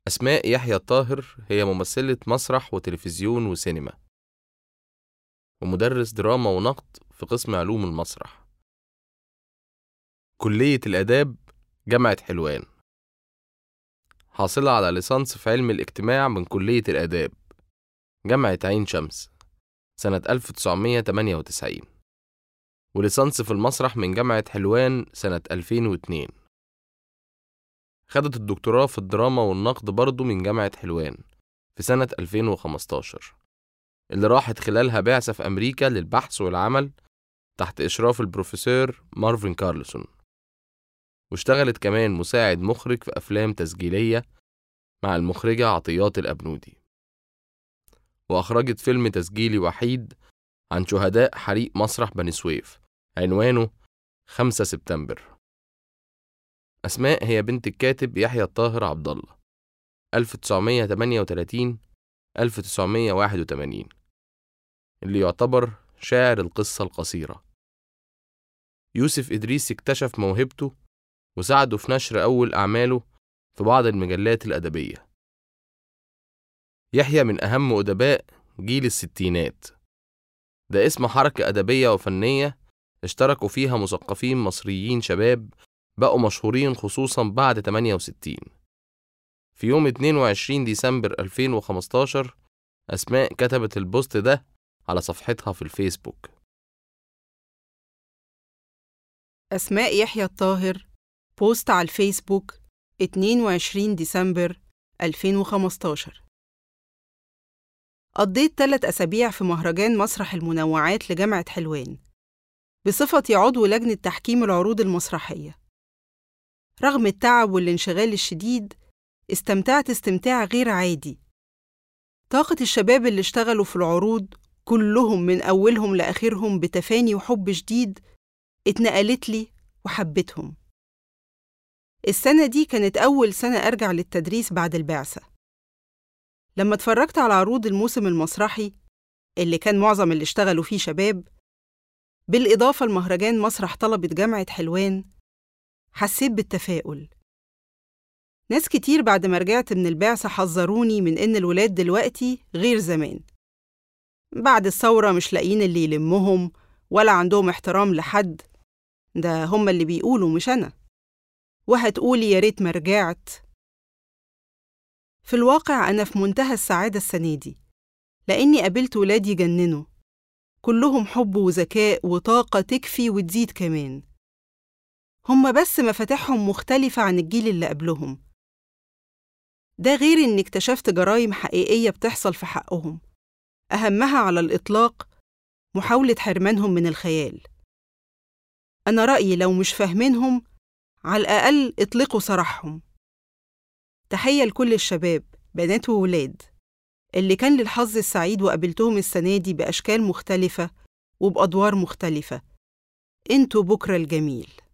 أسماء يحيى الطاهر هي ممثلة مسرح وتلفزيون وسينما ومدرس دراما ونقد في قسم علوم المسرح كلية الآداب جامعة حلوان حاصلة على ليسانس في علم الاجتماع من كلية الآداب جامعة عين شمس سنة 1998 وليسانس في المسرح من جامعة حلوان سنة 2002 خدت الدكتوراه في الدراما والنقد برضه من جامعة حلوان في سنة 2015 اللي راحت خلالها بعثة في أمريكا للبحث والعمل تحت إشراف البروفيسور مارفن كارلسون واشتغلت كمان مساعد مخرج في أفلام تسجيلية مع المخرجة عطيات الأبنودي وأخرجت فيلم تسجيلي وحيد عن شهداء حريق مسرح بني سويف عنوانه 5 سبتمبر أسماء هي بنت الكاتب يحيى الطاهر عبد الله 1938 1981 اللي يعتبر شاعر القصة القصيرة يوسف إدريس اكتشف موهبته وساعده في نشر أول أعماله في بعض المجلات الأدبية يحيى من أهم أدباء جيل الستينات ده اسم حركة أدبية وفنية اشتركوا فيها مثقفين مصريين شباب بقوا مشهورين خصوصا بعد 68 في يوم 22 ديسمبر 2015 أسماء كتبت البوست ده على صفحتها في الفيسبوك أسماء يحيى الطاهر بوست على الفيسبوك 22 ديسمبر 2015 قضيت ثلاث أسابيع في مهرجان مسرح المنوعات لجامعة حلوان بصفتي عضو لجنة تحكيم العروض المسرحية رغم التعب والانشغال الشديد استمتعت استمتاع غير عادي طاقة الشباب اللي اشتغلوا في العروض كلهم من أولهم لآخرهم بتفاني وحب شديد اتنقلت لي وحبيتهم السنة دي كانت أول سنة أرجع للتدريس بعد البعثة لما اتفرجت على عروض الموسم المسرحي اللي كان معظم اللي اشتغلوا فيه شباب بالإضافة لمهرجان مسرح طلبة جامعة حلوان حسيت بالتفاؤل ناس كتير بعد ما رجعت من البعثة حذروني من إن الولاد دلوقتي غير زمان بعد الثورة مش لاقيين اللي يلمهم ولا عندهم احترام لحد ده هما اللي بيقولوا مش أنا وهتقولي يا ريت ما رجعت في الواقع أنا في منتهى السعادة السنة دي لأني قابلت ولاد يجننوا كلهم حب وذكاء وطاقة تكفي وتزيد كمان هما بس مفاتيحهم مختلفة عن الجيل اللي قبلهم ده غير إني اكتشفت جرايم حقيقية بتحصل في حقهم أهمها على الإطلاق محاولة حرمانهم من الخيال أنا رأيي لو مش فاهمينهم على الأقل اطلقوا سراحهم تحية لكل الشباب بنات وولاد اللي كان للحظ السعيد وقابلتهم السنة دي بأشكال مختلفة وبأدوار مختلفة انتوا بكرة الجميل